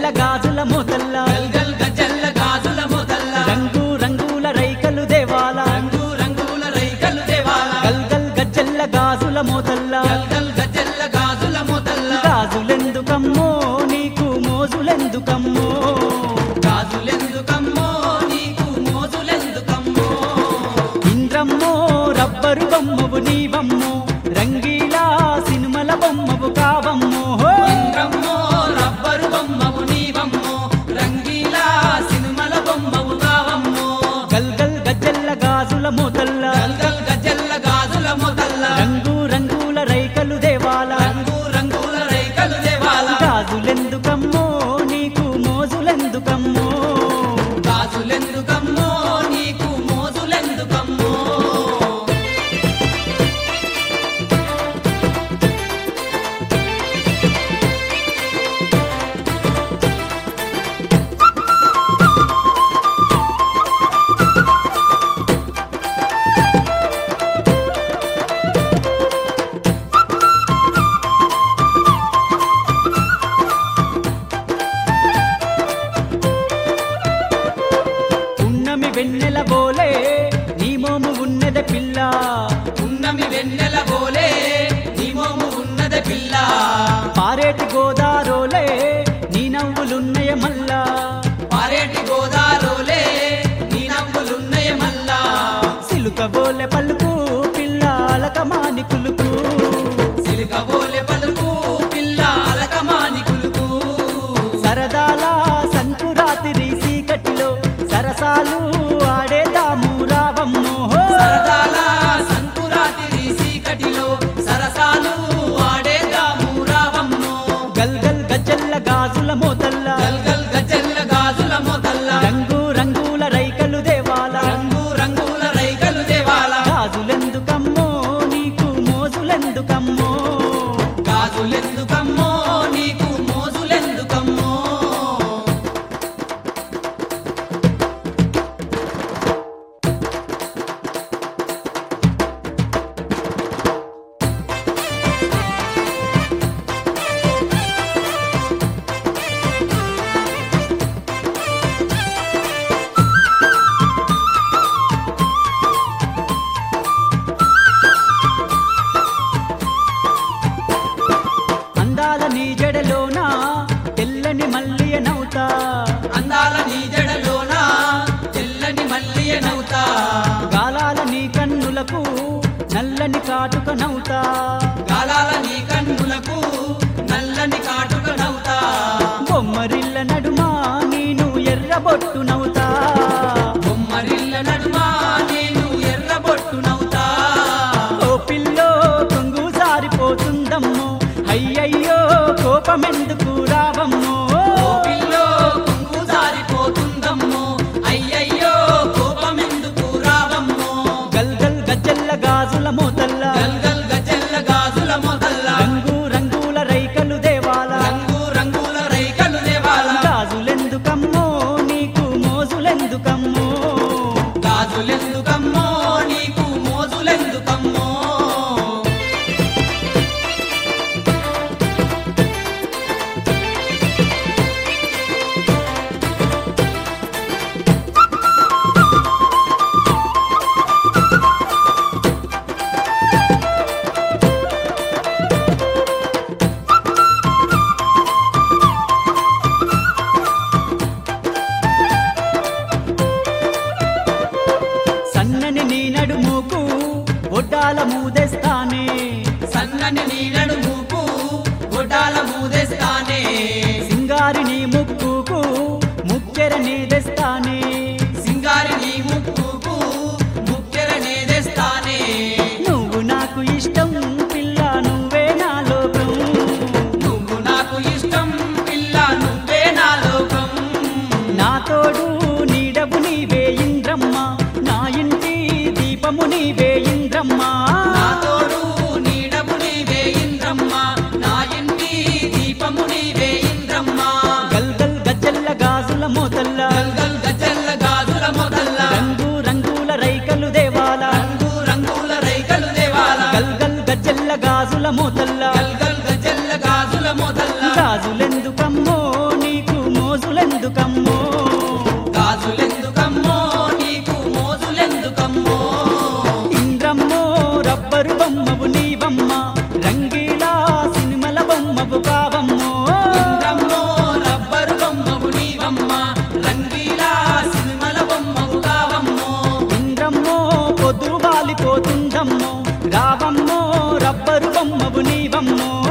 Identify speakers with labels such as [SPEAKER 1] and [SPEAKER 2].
[SPEAKER 1] గజ్జల్ల గాజుల మోతల్ల
[SPEAKER 2] గల్గల్ గజ్జల్ల గాజుల మొదల్ల
[SPEAKER 1] రంగు రంగుల రైకలు దేవాల
[SPEAKER 2] రంగు రంగుల రైకలు దేవాల
[SPEAKER 1] గల్గల్ గజ్జల్ల గాజుల మోతల్ల
[SPEAKER 2] గల్గల్ గజ్జల్ల గాజుల మొదల్ల
[SPEAKER 1] గాజులెందుకమ్మో నీకు మోజులెందుకమ్మో
[SPEAKER 2] గాజులెందుకమ్మో నీకు మోజులెందుకమ్మో
[SPEAKER 1] ఇంద్రమ్మో రబ్బరు బొమ్మవు నీవమ్మో రంగీలా సినిమల బొమ్మవు కావమ్మో హో!
[SPEAKER 2] ఇంద్రమ్మో రబ్బరు బొమ్మవు నీవమ్మో రంగీలా సినిమల బొమ్మవు కావమ్మో
[SPEAKER 1] గల్గల్ గజ్జల్ల గాజుల మోతల్ల
[SPEAKER 2] గల్గల్ గజ్జల్ల గాజుల మొదల్ల
[SPEAKER 1] రంగు రంగుల రైకలు దేవాల
[SPEAKER 2] రంగు రంగుల రైకలు దేవాల
[SPEAKER 1] గాజులెందుకమ్మో నీకు మోజులెందుకమ్మో
[SPEAKER 2] గాజులెందుకమ్మో నీకు మోజులెందుకమ్మో
[SPEAKER 1] ఉన్నమి వెన్నెల బోలే నీ మోము ఉన్నద పిల్ల
[SPEAKER 2] ఉన్నమి వెన్నెల బోలే నీ మోము ఉన్నద పిల్ల
[SPEAKER 1] పారేటి గోదారోలే నీ నవ్వులున్నయ మల్లా
[SPEAKER 2] పారేటి గోదారోలే నీ నవ్వులున్నయ మల్లా
[SPEAKER 1] సిలుక బోలె పలుకు పిల్ల అలకమాని కులుకు
[SPEAKER 2] సిలుక బోలె పలుకు పిల్ల అలకమాని కులుకు
[SPEAKER 1] సరదాల సంకురాతిరి సీకటిలో సరసాలు ఆడేదాము రావమ్మో హో!
[SPEAKER 2] సరదాల సంకురాతిరి సీకటిలో సరసాలు ఆడేదాము రావమ్మో
[SPEAKER 1] గల్గల్ గజ్జల్ల గాజుల మోతల్ల
[SPEAKER 2] గల్గల్ గజ్జల్ల గాజుల మొదల్ల
[SPEAKER 1] రంగు రంగుల రైకలు దేవాల
[SPEAKER 2] రంగు రంగుల రైకలు దేవాల
[SPEAKER 1] గాజులెందుకమ్మో నీకు మోజులెందుకమ్మో
[SPEAKER 2] గాజులెందుకమ్మో నీకు మోజులెందుకమ్మో
[SPEAKER 1] అందాల నీ జడలోన తెల్లని మల్లియ నవ్వుతా
[SPEAKER 2] అందాల నీ జడలోన తెల్లని మల్లియ నవ్వుతా
[SPEAKER 1] గాలాల నీ కన్నులకు నల్లని కాటుక నవ్వుతా
[SPEAKER 2] గాలాల నీ కన్నులకు నల్లని కాటుక నవ్వుతా
[SPEAKER 1] బొమ్మరిల్ల నడుమా నేను ఎర్రబొట్టు నవ్వుతా
[SPEAKER 2] బొమ్మరిల్ల నడుమా నేను ఎర్రబొట్టు నవ్వుతా
[SPEAKER 1] ఓ పిల్లో కొంగు జారిపోతుందమ్మో అయ్యయ్యో కోపమెందుకు రావమ్మో
[SPEAKER 2] ఓ పిల్లో కుంగు జారిపోతుందమ్మో అయ్యయ్యో కోపమెందుకు రావమ్మో
[SPEAKER 1] గల్గల్ గజ్జల్ల గాజుల మోతల్ల
[SPEAKER 2] గల్గల్ గజల్ల గాజుల మొదల్ల
[SPEAKER 1] రంగు రంగుల రైకలు దేవాల
[SPEAKER 2] రంగు రంగుల రైకలు దేవాల
[SPEAKER 1] గాజులెందుకమ్మో నీకు మోజులెందుకమ్మో
[SPEAKER 2] గాజులెందుకమ్మో నీకు మోజులెందుకమ్మో
[SPEAKER 1] సన్నని నీ నడుముకు ఒడ్డాల మూదెస్తానే
[SPEAKER 2] సన్నని నీడను మూపు గొడ్డాల మూదేస్తానే
[SPEAKER 1] సింగారి నీ ముక్కుకు ముక్కెర నీదెస్తానే
[SPEAKER 2] సింగారి నీ ముక్కుకు ముక్కెర నేదేస్తానే
[SPEAKER 1] నువ్వు నాకు ఇష్టం పిల్ల నువ్వే నా లోకం
[SPEAKER 2] నువ్వు నాకు ఇష్టం పిల్ల నువ్వే నా లోకం
[SPEAKER 1] నా తోడు నీడవు నీవే ఇంద్రమ్మ నా ఇంటి దీపము నీవే ఇంద్రమ్మ
[SPEAKER 2] నా తోడు నీడము నీవే ఇంద్రమ్మ నా ఇంటి దీపము నీవే ఇంద్రమ్మ
[SPEAKER 1] గల్గల్ గజ్జల్ల గాజుల మోతల్ల
[SPEAKER 2] గల్గల్ గజల్ల
[SPEAKER 1] నీవమ్మో